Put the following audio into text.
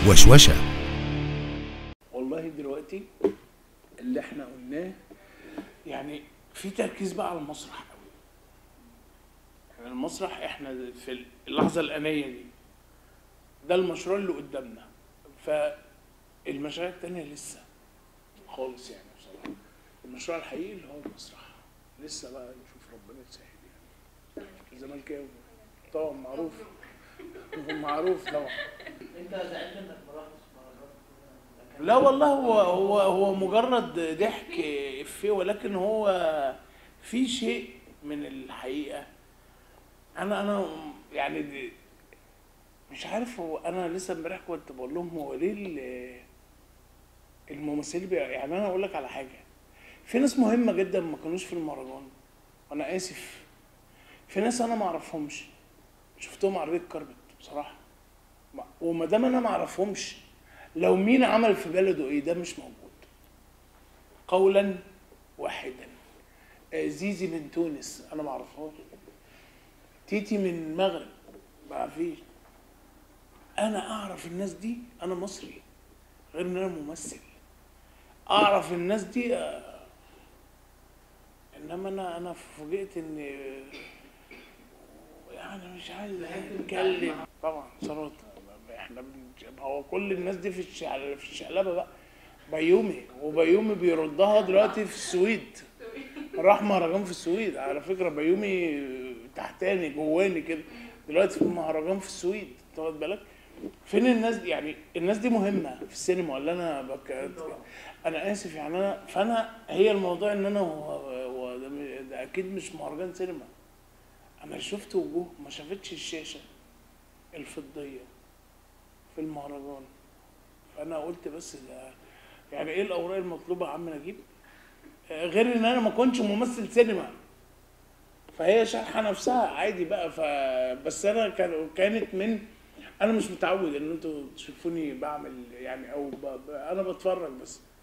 وشوشة والله دلوقتي اللي احنا قلناه يعني في تركيز بقى على المسرح قوي يعني المسرح احنا في اللحظه الانيه دي ده المشروع اللي قدامنا فالمشاريع التانية لسه خالص يعني بصراحه المشروع الحقيقي اللي هو المسرح لسه بقى نشوف ربنا يسهل يعني الزمالكاوي طبعا معروف معروف طبعا انت زعلت انك ما رحتش مهرجان لا والله هو هو هو مجرد ضحك افيه ولكن هو في شيء من الحقيقه انا انا يعني دي- مش عارف هو انا لسه امبارح كنت بقول لهم هو ليه ال- الممثلين بي- يعني انا اقول لك على حاجه في ناس مهمه جدا ما كانوش في المهرجان وانا اسف في ناس انا ما اعرفهمش شفتهم على ريد كاربت بصراحه ما- وما دام انا ما اعرفهمش لو مين عمل في بلده ايه ده مش موجود قولا واحدا آه، زيزي من تونس انا ما اعرفهاش تيتي من المغرب ما فيش انا اعرف الناس دي انا مصري غير ان انا ممثل اعرف الناس دي آه، انما انا انا فوجئت ان يعني مش عايز اتكلم طبعا ثروت احنا بن- هو كل الناس دي في الشعل- في الشقلبه بقى بيومي وبيومي بيردها دلوقتي في السويد راح مهرجان في السويد على فكره بيومي تحتاني جواني كده دلوقتي في مهرجان في السويد تاخد بالك فين الناس دي يعني الناس دي مهمه في السينما ولا انا بك... انا اسف يعني انا فانا هي الموضوع ان انا هو, هو ده, م- ده اكيد مش مهرجان سينما انا شفت وجوه ما شافتش الشاشه الفضيه في المهرجان فانا قلت بس ده يعني ايه الاوراق المطلوبه يا عم نجيب آه، غير ان انا ما كنتش ممثل سينما فهي شارحه نفسها عادي بقى ف بس انا كان كانت من انا مش متعود ان انتوا تشوفوني بعمل يعني او ب... ب... انا بتفرج بس